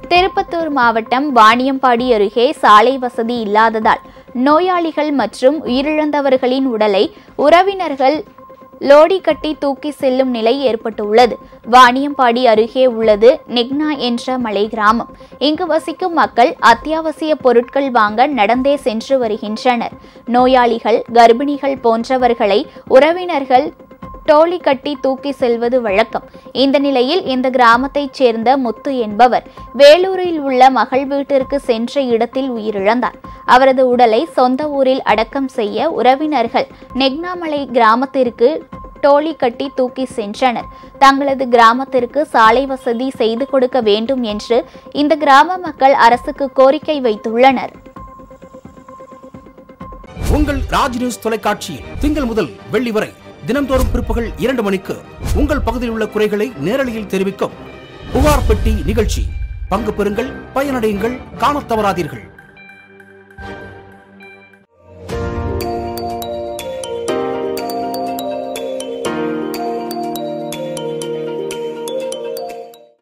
திருப்பத்தூர் மாவட்டம் வாணியம்பாடி அருகே சாலை வசதி இல்லாததால் நோயாளிகள் மற்றும் உயிரிழந்தவர்களின் உடலை உறவினர்கள் லோடி கட்டி தூக்கி செல்லும் நிலை ஏற்பட்டுள்ளது வாணியம்பாடி அருகே உள்ளது நெக்னா என்ற மலை கிராமம் இங்கு வசிக்கும் மக்கள் அத்தியாவசிய பொருட்கள் வாங்க நடந்தே சென்று வருகின்றனர் நோயாளிகள் கர்ப்பிணிகள் போன்றவர்களை உறவினர்கள் டோலி கட்டி தூக்கி செல்வது வழக்கம் இந்த நிலையில் இந்த கிராமத்தைச் சேர்ந்த முத்து என்பவர் வேலூரில் உள்ள மகள் வீட்டிற்கு சென்ற இடத்தில் உயிரிழந்தார் அவரது உடலை சொந்த ஊரில் அடக்கம் செய்ய உறவினர்கள் நெக்னாமலை கிராமத்திற்கு டோலி கட்டி தூக்கி சென்றனர் தங்களது கிராமத்திற்கு சாலை வசதி செய்து கொடுக்க வேண்டும் என்று இந்த கிராம மக்கள் அரசுக்கு கோரிக்கை வைத்துள்ளனர் உங்கள் ராஜ் நியூஸ் தொலைக்காட்சியில் திங்கள் முதல் வெள்ளி வரை தினம்தோறும் பிற்பகல் இரண்டு மணிக்கு உங்கள் பகுதியில் உள்ள குறைகளை நேரலையில் தெரிவிக்கும் புகார் பெட்டி நிகழ்ச்சி பங்கு பெறுங்கள் பயனடையுங்கள் காணத் தவறாதீர்கள்